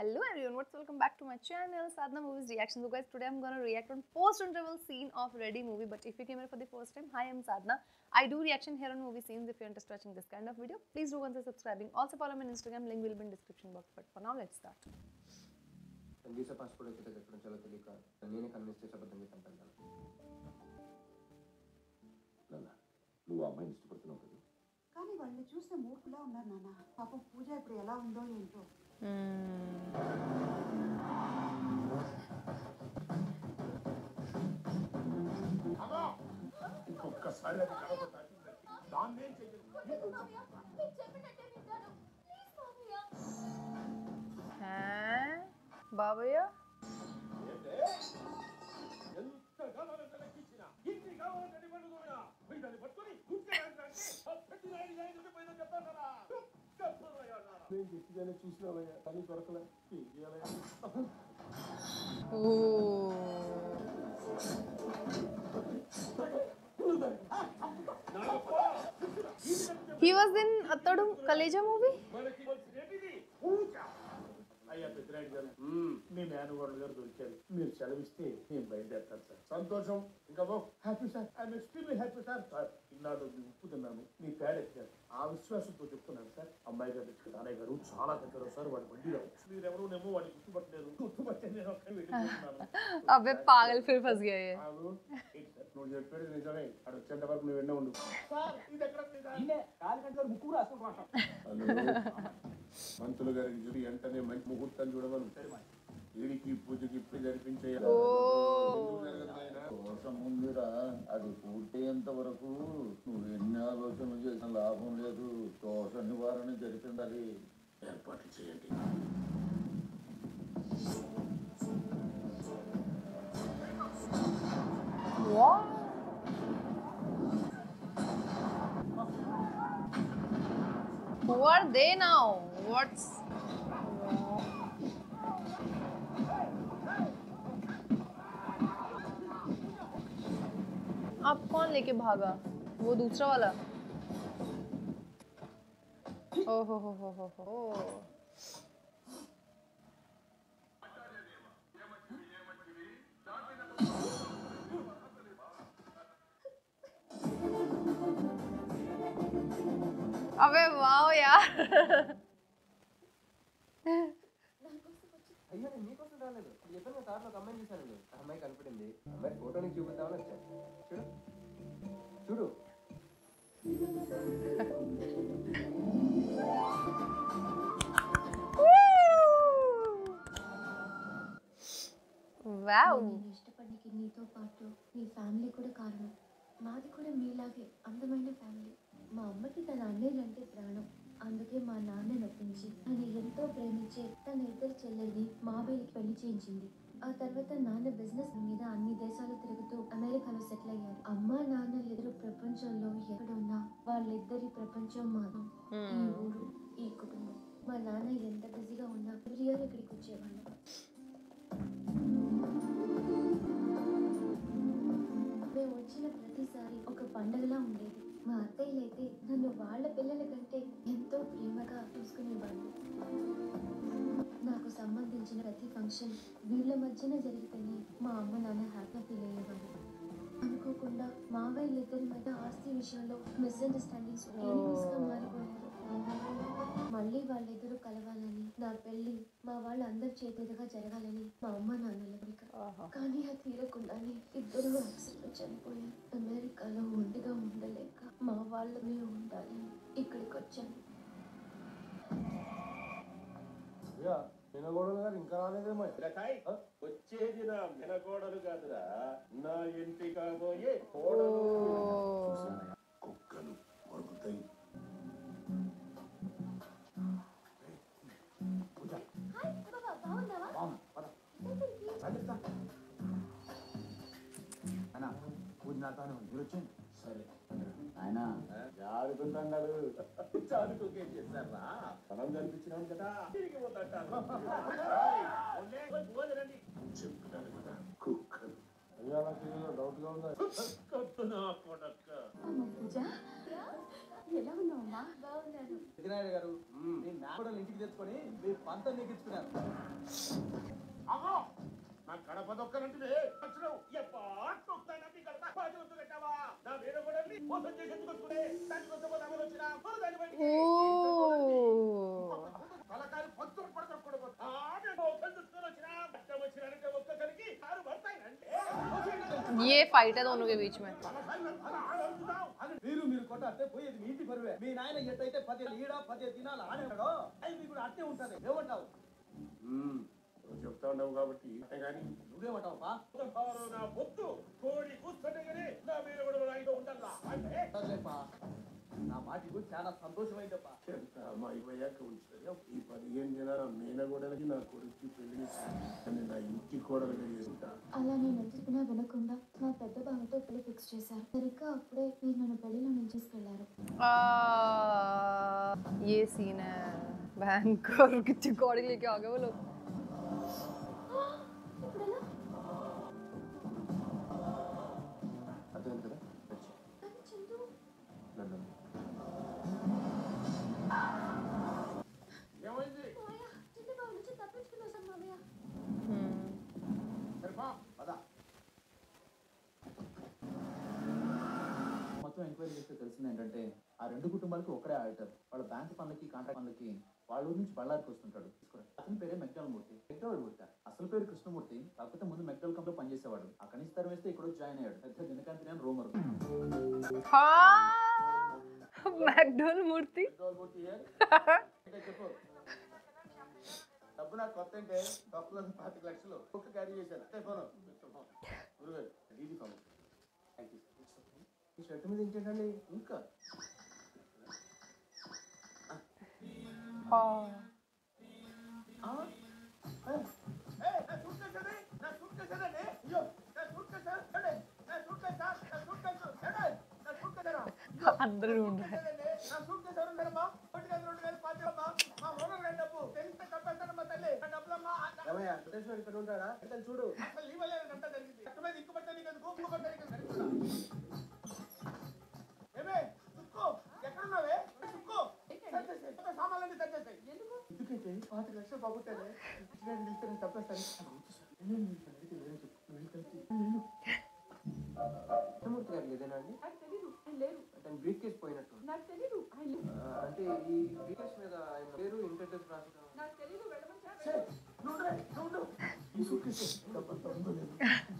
Hello everyone, what's welcome back to my channel Sadhna Movies Reaction. So guys, today I'm gonna react on post-interval scene of Ready movie. But if you came here for the first time, hi, I'm Sadhna. I do reaction here on movie scenes. If you're interested in watching this kind of video, please do consider subscribing. Also follow me on Instagram. Link will be in description box. But for now, let's start. Visa passport వచ్చేట ఎక్కడ చాలా తెలియక నేనే convince చేసి అబద్ధం చెప్పాను తనకి. నాన్న నువ్వు ఆ అమ్మాయిని ఇష్టపడుతున్నావు కదా కానీ వాళ్ళని చూస్తే మూర్ఖులా ఉన్నారు నాన్న పాపం పూజ ఇప్పుడు ఎలా ఉందో ఏంటో ఇంకొకసారి అది కడప తాకిందంటే దాన్నేం చెయ్యను Huh? బాబయ్య ఏంటే? ఎంత కావాలంటే లెక్కించినా, ఇన్ని కావాలంటే పండుగ వీళ్ళని పట్టుకొని గుంటెలంటే ఆ పెట్టి రాయి రాయి నుండి పోయిందని చెప్పాను కదా. చెప్పనయ్యా నాన్న. నేను గట్టిగానే చూసినావయ్యా కానీ దొరకలే ఏం చేయాలయ్యా? He was in అతడు కలేజా మూవీ మనకి వచ్చినది పూజ. అయ్యా పెద్దరాయుడు గారు మీ మేనగోడలు గారు దొరికారు మీరు సెలవిస్తే నేను బయలుదేరుతాను సార్ సంతోషం ఇంకా happy sir I'm extremely happy sir sir ఇన్నాళ్ళు మీ ఉప్పు తిన్నాను మీ పేడ ఎక్కారు ఆ విశ్వాసంతో చెప్తున్నాను సార్ అమ్మాయి గారు దగ్గర నాన్నయ్య గారు చాలా దగ్గర సార్ వాడి బండి మీరెవరూ నేమో వాడిని గుర్తుపట్టలేరు గుర్తుపట్టే నేను ఒక్క వెళ్ళిపోతున్నాను అబే పాగల్ ఫిర్ ఫస్ గయే ఆగు. ఏంటి సార్, నువ్వు చెప్పేది నిజమే అక్కడ వచ్చేంత వరకు నువ్వు ఎన్నో ఉండు సార్ ఇది ఎక్కడ మంత్రులు గారికి చూసి వెంటనే మంచి ముహూర్తం చూడమను వీడికి పూజకి ఇప్పుడు జరిపించే దోషం ఉందిరా అది పూర్తయ్యేంత వరకు నువ్వు ఎన్ని ఆలోచనలు చేసిన లాభం లేదు దోష నివారణ జరిపిండాలి ఏర్పాట్లు చేయండి What? Who are they now? What's आप कौन लेके भागा वो दूसरा वाला ओ हो हो हो हो हो अबे वाह यार అయ్యో నేను మీకోసం రాలేదు ఇప్పుడు చెప్పాను కదా సార్లో ఒక అమ్మాయిని చూశానండి ఆ అమ్మాయి కనపడింది ఆ అమ్మాయి ఫోటో నీకు చూపిద్దామని వచ్చాను చూడు చూడు वाओ నేను ఇష్టపడడానికి నీతో పాటు నీ ఫ్యామిలీ కూడా కారణం మాది కూడా మీలాగే అందమైన ఫ్యామిలీ మా అమ్మకి తన అన్నయ్యలంటే ప్రాణం అందుకే మా నాన్న నొప్పించి తను ఎంతో ప్రేమించే తన ఇద్దరు చెల్లెల్ని మావేలికి పెళ్లి చేయించింది ఆ తర్వాత నాన్న బిజినెస్ మీద అన్ని దేశాలు తిరుగుతూ అమెరికాలో సెటిల్ అయ్యారు అమ్మ నాన్న ఇద్దరు ప్రపంచంలో ఎక్కడున్నా వాళ్ళిద్దరి ప్రపంచం మాత్రం ఈ ఊరు ఈ కుటుంబం మా నాన్న ఎంత బిజీగా ఉన్నా ఎవ్రీ ఇయర్ ఇక్కడికి వచ్చేవాళ్ళు మేము వచ్చిన ప్రతిసారి ఒక పండగలా ఉండేది మా అత్తయ్యలైతే నన్ను వాళ్ళ పిల్లల కంటే ఎంతో ప్రేమగా చూసుకునేవాళ్ళు నాకు సంబంధించిన ప్రతి ఫంక్షన్ వీళ్ళ మధ్యన జరిగితేనే మా అమ్మ నాన్న హ్యాపీ ఫీల్ అయ్యేవాళ్ళు అనుకోకుండా మా వాళ్ళిద్దరి మధ్య ఆస్తి విషయంలో మిస్అండర్స్టాండింగ్స్ గా మారిపోయారు మళ్ళీ వాళ్ళిద్దరూ కలవాలని నా పెళ్లి మా వాళ్ళందరి చేతులుగా జరగాలని మా అమ్మ నాన్నల కోరిక కానీ అది తీరకుండానే ఇద్దరు యాక్సిడెంట్ చనిపోయి అమెరికాలో ఒంటిగా ఉండలేక మా వాళ్ళమే ఉండాలి ఇక్కడికి వచ్చాను మినగోడలు గారు ఇంకా రాలేదేమో వచ్చేది నా మినగోడలు కాదురా నా ఇంటి కాబోయే కోడలు కుక్కలు మరుగుతాయి అన్నా పూజ నాతాను వచ్చాను సరే ఆయన జారుకుంటున్నాడు చాలుకోకేం చేశారా స్థలం కనిపించినాను కదా తిరిగి పోతాను చెప్పినాను కదా కుక్కలు అయ్యా నాకు డౌట్ గా ఉందా కొత్త నా కొడక్క పూజ ఎలా ఉన్నావమ్మా బాగున్నాను పెద్దనాయుడు గారు నేను నా కూడా ఇంటికి తెచ్చుకొని మీ పంతం నెగ్గించుకున్నాను మోసం చేసేందుకు వస్తుంటే దానికోసం ఎవరు వచ్చినా ఎవరు దాన్ని బయటికి Ooh. కళాకారు పంతులు పడతారు కూడా ఆమె మోసం చూసుకొని వచ్చినా అడ్డం వచ్చినారంటే ఒక్కొక్కరికి కారు పడతాయి అంటే ये फाइट है दोनों के बीच में మీరు మీరు కొట్టాస్తే పోయేది మీ ఇంటి పరువే మీ నాయన ఎట్టయితే పది ఈడ పది దినాలు ఆడేవాడో అది మీకు కూడా అట్టే ఉంటది ఏమంటావు నువ్వు చెప్తా ఉన్నావు కాబట్టి కానీ నువ్వేమంటావు పా పారు నా పొత్తు కోడి కూస్తుంటే కానీ నా మీద కూడా రాయితో ఉండాలా అంటే సర్లేపా నా మాటకు చాలా సంతోషమైందప్పా ఎంత అమాయకమయ్యాక ఉంచుతుంది ఈ పదిహేను దినాల మేనగోడలకి నా కొడుకు పెళ్లి చేసి నా ఇంటి కోడలుగా చేసుకుంటా అలా నేను ఎంత చెప్పినా వినకుండా మా పెద్ద బావతో పెళ్లి ఫిక్స్ చేశారు సరిగ్గా అప్పుడే మీరు నన్ను పెళ్లిలో నుంచి తీసుకెళ్లారు Ah, ये सीन है भयंकर कितनी कौड़ी लेके आ गए वो लोग ఇప్పుడు ఎలా అర్థమైంది కదా వచ్చి కానీ చందు నన్ను ఏమైంది మావయ్య చందు బావ నుంచి తప్పించుకుని వస్తాను మావయ్య సరిపా పదా మొత్తం ఎంక్వైరీ చేస్తే తెలిసింది ఏంటంటే ఆ రెండు కుటుంబాలకి ఒకడే ఆడిటర్ వాళ్ళ బ్యాంక్ పనులకి కాంట్రాక్ట్ పనులకి వాళ్ళ ఊరి నుంచి బళ్ళారికి వస్తుంటాడు తీసుకురా. అతని పేరే మెక్డాల్ మూర్తి మెక్డాల్ మూర్తి అసలు పేరు కృష్ణమూర్తి కాకపోతే ముందు మెక్డాల్ కంపెనీ పనిచేసేవాడు అక్కడి నుంచి తరం వేస్తే ఇక్కడ వచ్చి జాయిన్ అయ్యాడు పెద్ద దినకాంతి అని రోమర్ हाँ मैकडोल मूर्ति మూర్తి అంటే చెప్పు డబ్బు నాకు కొత్త అంటే డబ్బులు పాతిక లక్షలు ఒక్క క్యారీ చేశాను అంతే ఫోన్ గురుగారు ఇది ఫోన్ థ్యాంక్ యూ ఈ షర్ట్ మీద ఏంటండి ఇంకా हाँ अंदर ढूंढ रहा है ఏమయ్యా వెంకటేశ్వర ఇక్కడ ఉంటాడా ఇక్కడ చూడు ఎందుకంటే పాతిక లక్షలు బాగుంటానే పిలిస్తే తప్పేస్తాను కృష్ణమూర్తి గారు లేదేనా అండి నాకు తెలీదు ఆయన లేరు అతను బ్రీఫ్ కేసు పోయినట్టు నాకు తెలీదు ఆయన లేరు. ఆ, అంటే ఈ బ్రీఫ్ కేసు మీద ఆయన పేరు ఇంటర్టెస్ రాసిన నాకు తెలీదు వెళ్ళమని చెప్పారు. ఈ సూట్కేసు డబ్బంతా ఉందో లేదో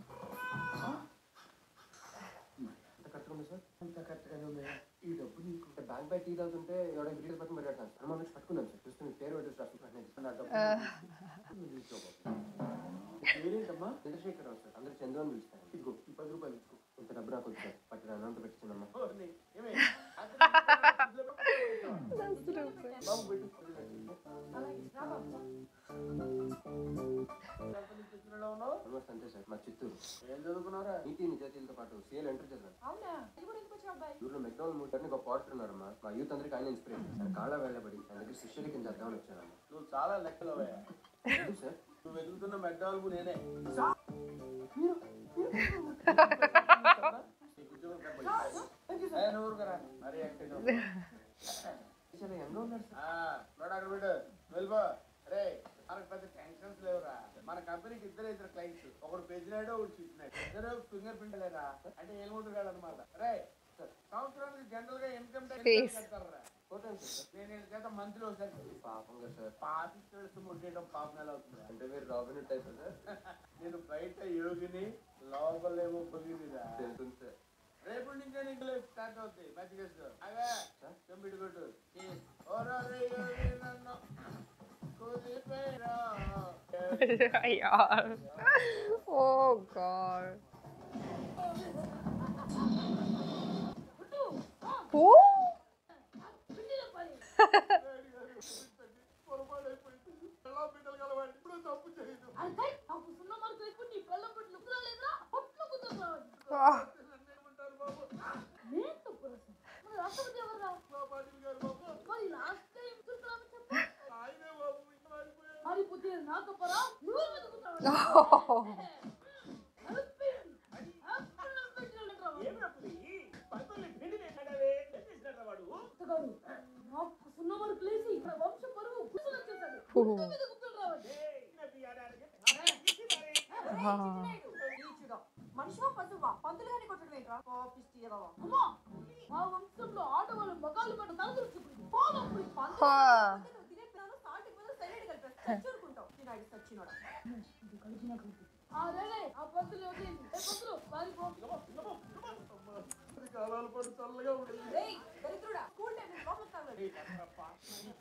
అంత కట్టుకుంది సార్ అంత కరెక్ట్గానే ఉన్నాయా ఈ డబ్బు నీకు అంటే బ్యాంక్ బై టీ తాగుతుంటే ఎవడో బ్రీఫ్ కేసు పట్టుకుని పెట్టాను అనుమానం వచ్చి పట్టుకున్నాను సార్ చూస్తే మీ పేరు అడ్రస్ రాసుకుంటాను నా డబ్బు నువ్వు తీసుకో. పేరేంటమ్మా చంద్రశేఖర్ రావు సార్ అందరూ చంద్రు అని పిలుస్తాను ఇదిగో ఈ పది రూపాయలు ఇచ్చుకో ఇంత డబ్బు నాకు వచ్చారు పట్టిన అన్నంత పెట్టిందమ్మా ఓర్ని, ఏమే? బాబు పెట్టు అలాగే రా బాబు. కంపెనీ చిత్రంలో ఉన్నావు? ఆల్మోస్ట్ అంతే సార్ మా చిత్తూరు ఏం చదువుకున్నారా నీతి నిజాతీలతో పాటు సీఎల్ ఎంటర్ చదివాను అవునా ఇది కూడా ఎందుకు వచ్చావు అబ్బాయి ఊర్లో మెక్డౌల్ మూటర్ని ఒక పాటర్ ఉన్నారమ్మా మా యూత్ అందరికి ఆయన ఇన్స్పిరేషన్ ఆయన కాళ్ళ వెళ్ళబడి ఆయన దగ్గర శిష్యుడి కింద చేద్దామని వచ్చానమ్మా నువ్వు చాలా లెక్కలవయ్యా ఎందుకు సార్ నువ్వు వెతుకుతున్న మెడ్డాల్కు నేనే నీకు ఉద్యోగం కనపడింది. ఏ, నువ్వు ఊరుకోరా. మరీ యాక్టింగ్ అవ్వకు. చాలా యంగ్గా ఉన్నారు సార్ ఆ, నోడు అక్కడ పెట్టు వెళ్ళిపో రే మనకు పెద్ద టెన్షన్స్ లేవురా మన కంపెనీకి ఇద్దరు ఇద్దరు క్లయింట్స్ ఒకడు పెద్దినాడు ఒకడు చిట్టినాడు ఇద్దరు ఫింగర్ ప్రింట్ లేరా అంటే ఏలుముంటు కాదు అనమాట రే సంవత్సరానికి జనరల్ గా ఇన్కమ్ Face. ట్యాక్స్ కడతారా ఫోటో సార్ నేను వీళ్ళ చేత మంత్లీ ఒకసారి పాపంగా సార్ పాతి తెలుసు ముట్టేయడం పాపం ఎలా అవుతుంది అంటే మీరు రాబిన్ టైప్ సార్ నేను బయట యోగిని లోపలేమో పొగిదిరా తెలుస్తుంది సార్ రేపు నుంచే నీకు లైఫ్ స్టార్ట్ అవుతాయి మధ్యకేసు అవే చెంపిటి కొట్టు ఓరో రే యోగి నన్ను కుదిపేరా यार oh god Who? పొరపాటు అయిపోయింది ఎలా బిడ్డలు కలవాడి ఇప్పుడు తప్పు చేయదు అరే నాకు సున్నా మార్కులు ఎక్కువ నీ పిల్లలు పుట్టి లుక్కురా లేదురా పొట్లు కుదురురా Ah, నన్ను ఏమంటారు బాబు నేను తప్పు రాశాను మరి రాష్ట్రపతి ఎవర్రా మా పాటిల్ గారు బాబు మరి లాస్ట్ టైం చూస్తున్నాను చెప్పు ఆయనే బాబు ఇంకా మారిపోయారు మారిపోతే నాకపరా నువ్వు వెతుకుతావు oh. ఏమి అప్పుడు పంతుల్ని పిండి వేసాడవే ఏం చేసినాడు వాడు నాకు సున్నా మార్కులు వేసి ఇక్కడ వంశ పరువు కుసులు వచ్చేసాడు ఓ. గుండె మీద గుప్పలు రావాలి ఏయ్, నా పిల్లాడానికి. Ah. మనిషివా పశువా పంతులు గాని కొట్టడమే ఏంట్రా కోపిస్ట్ ఇరవా అమ్మా మా వంశంలో ఆడవాళ్ళు మగాళ్ళు పట్ల తలదూర్చుకుంది పోదాం పోయి పంది. నువ్వు తినే పిల్లలు సాల్ట్ ఇవ్వదు సైలెంట్ కలిపేస్తా చచ్చురుకుంటావు తినాడు సచ్చినోడా ఇది కలిసిన కలిపి. ఆ రేలే ఆ పంతులు వదిలేయండి. ఏ పంతులు పారిపో కాలాలు పడి చల్లగా ఉండేది రేయ్ దరిద్రుడా స్కూల్ టైం లోపలికి తగలడు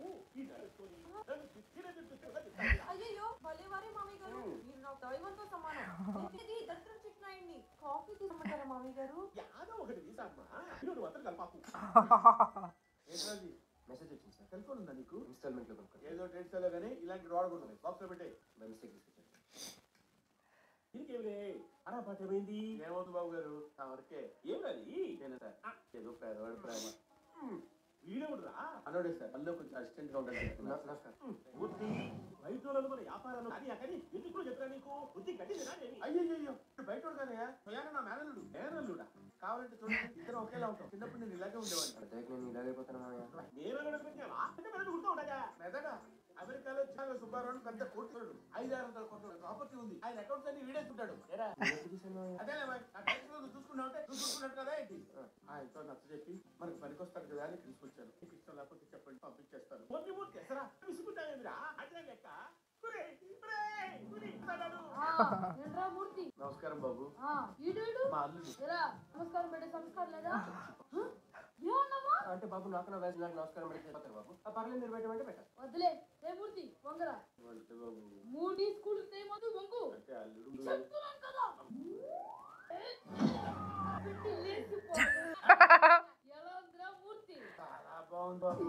అయ్యయ్యో భలేవారే మామయ్య గారు మీరు నాకు దైవంతో సమానం ఇది దరిద్రం చిట్నాయండి కాఫీ తీసుకుంటారా మామయ్య గారు యాదో ఒకటి తీసామ్మా నువ్వు అతను కలపాకు ఏంటది మెసేజ్ వచ్చింది సార్ టెలిఫోన్ ఉందా నీకు ఇన్స్టాల్మెంట్ లో కొనుక్కోండి ఏదో టెన్షన్ లో కానీ ఇలాంటి వాడకూడదు బాక్స్ లో పెట్టే బై మిస్టేక్ తీసుకొచ్చాను ఇంకేమిలే అరా పాట ఏమైంది ఏమవుతుంది బాబు గారు ఆ వరకే ఏం అది నేనే సార్ ఆ, ఏదో పేదవాడి ప్రేమ వీడెవడురా అనోడే సార్ అందులో కొంచెం అసిస్టెంట్ గా ఉండాలి నమస్కారం బుద్ధి బయట వాళ్ళను మన వ్యాపారాలు అది అక్కడి ఎందుకు చెప్పరా నీకు బుద్ధి గట్టిదిరా అయ్యో బయట కానీ స్వయాన నా మేనల్లుడు మేనల్లుడా కావాలంటే చూడండి ఇద్దరు ఒకేలా ఉంటాం చిన్నప్పుడు నేను ఇలాగే ఉండేవాడిని అర్థానికి నేను ఇలాగైపోతాను మామయ్య మేనల్లుడు పెట్టావా అంటే మెదడు గుర్తు ఉండగా మెదడా అమెరికాలో చాలా సుబ్బారావు పెద్ద కోటీశ్వరుడు ఐదు ఆరు వందల కోట్ల ప్రాపర్టీ ఉంది ఆయన అకౌంట్స్ అన్ని వీడేస్తుంటాడు ఏరా ఎప్పుడు తీశాను మామయ్య అదేలే మరి నా టైంలో నువ్వు చూసుకున్నావు అంటే నువ్వు చూసుకున్నట్టు కదా ఏంటి ఆయనతో నచ్చ చెప్పి మనకు పనికొస్తాడు కదా అని తీసుకొచ్చాను నీకు ఇష్టం లేకపోతే చెప్పండి పంపించేస్తాను కొన్ని మూడు తెసరా విసుకుంటావేమిరా అదే లెక్క కురే, కురే, కురి, ఇస్తాడాడు. ఆ, ఏంట్రా మూర్తి నమస్కారం బాబు ఆ, ఈడు ఈడు. మా అల్లుడు ఎరా నమస్కారం పెట్టే సంస్కారం లేదా హ? ఏమన్నావా అంటే బాబు నాకు నా వయసు నాకు నమస్కారం పెడితే పోతారు బాబు ఆ పర్లేదు మీరు పెట్టమంటే పెట్టారు వద్దులే ఏ మూర్తి వంగరా అంటే బాబు మూడి స్కూల్ తేమదు వంగు అంటే అల్లుడు చెప్తున్నాను కదా పెట్టి లేచిపో. ఎలా ఉందిరా మూర్తి చాలా బాగుంది బాబు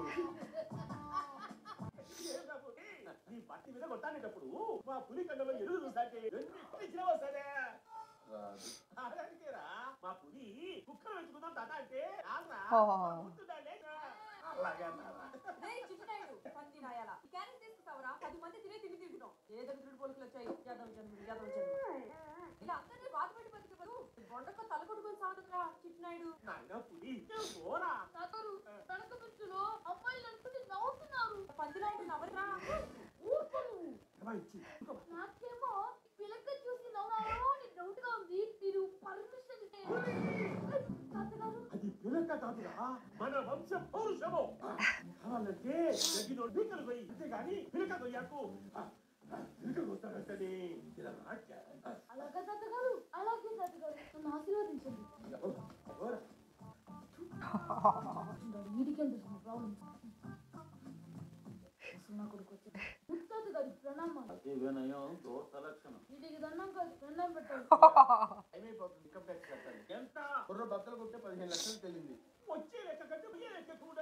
ఏం బాబు? నీ పట్టి మీద కొట్టానేటప్పుడు మా పులి కండలో ఎదురు చూసాకే ఎన్ని ఇచ్చినావా సరే రాదు అలాగేరా మా పులి కుక్కలు పెంచుకుందాం తాత అంటే రారా ఓహో. గుర్తుందండి అలాగే అన్నారా రేయ్ చిట్నాయుడు పంది నాయాల ఈ క్యారెట్ తీసుకుంటావరా పది మంది తినే తిని తింటున్నాం ఏ దరిద్రుడు పోలికలు వచ్చాయి యాదవ్ జన్మ యాదవ్ జన్మ ఇలా అందరినీ బాధ పెట్టి బతికే బదులు బొండక్క తల కొట్టుకొని సాగుతుందిరా చిట్నాయుడు నాయన పులి పోరా తాతరు తనక పెంచులో అమ్మాయిలు అనుకుని నవ్వుతున్నారు పందిలా ఉంటుంది అవరా ఊరుకో నువ్వు ఏమైంది? నాకేమో పిలక చూసి నవ్వాలో అని డౌట్ గా ఉంది మీరు పర్మిషన్ ఇస్తే తాతగారు అది పిలక కాదురా మన వంశ పౌరుషము కావాలంటే తగినోడు పీకలు పోయి అంతేగాని పిలక కొయ్యాకు పిలక కొట్టాడంటే ఇలా నాట్య అలాగే తాతగారు అలాగే తాతగారు నన్ను ఆశీర్వదించండి వీడికేం తెలుసు ప్రాబ్లం అసలు నా కొడుకు వచ్చాడు ముత్తాత గారి ప్రణామాలు అతి వినయం దోష లక్షణం వీటికి దండం కాదు దండం పెట్టాలి ఏమైపోతుంది ఇన్కమ్ ట్యాక్స్ కట్టాలి ఎంత కుర్ర బద్దలు కొట్టే పదిహేను లక్షలు తెలియంది వచ్చే లెక్క కంటే పోయే లెక్క కూడా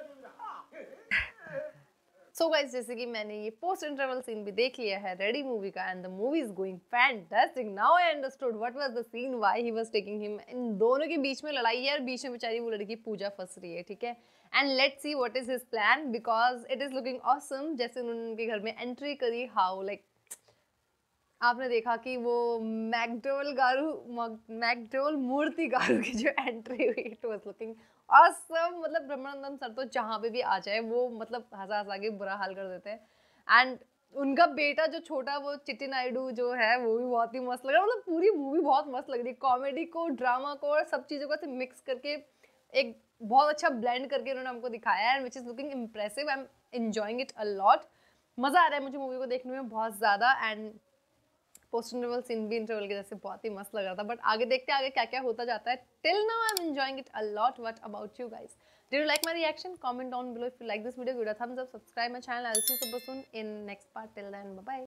सो गाइस जैसे कि मैंने ये पोस्ट इंटरवल सीन भी देख लिया है रेडी मूवी का and the movie is going fantastic now I understood what was the scene why he was taking him in दोनों के बीच में लड़ाई है और बीच में बेचारी वो लड़की पूजा फंस रही है ठीक है and let's see what is his plan because it is looking awesome जैसे उन्होंने उनके घर में एंट्री करी हाउ लाइक आपने देखा कि वो मैकडोल गारू मैकडोल मूर्ति गारू की जो एंट्री हुई इट वाज लुकिंग awesome मतलब ब्रह्मानंदन सर तो जहाँ पे भी आ जाए वो मतलब हंसा हंसा के बुरा हाल कर देते हैं एंड उनका बेटा जो छोटा वो चिट्टी नायडू जो है वो भी बहुत ही मस्त लग रहा है मतलब पूरी मूवी बहुत मस्त लग रही है कॉमेडी को ड्रामा को और सब चीज़ों को ऐसे मिक्स करके एक बहुत अच्छा ब्लेंड करके उन्होंने हमको दिखाया है and which is looking impressive I am enjoying it a lot मज़ा आ रहा है मुझे मूवी को देखने में बहुत ज़्यादा एंड पोस्ट इंटरवल सीन भी इंटरवल के जैसे बहुत ही मस्त लग रहा था बट आगे देखते हैं आगे क्या क्या होता जाता है till now I am enjoying it a lot what about you guys Did you like my reaction? Comment down below if you like this video. Give it a thumbs up. Subscribe my channel. I'll see you super soon in next part. Till then, bye bye.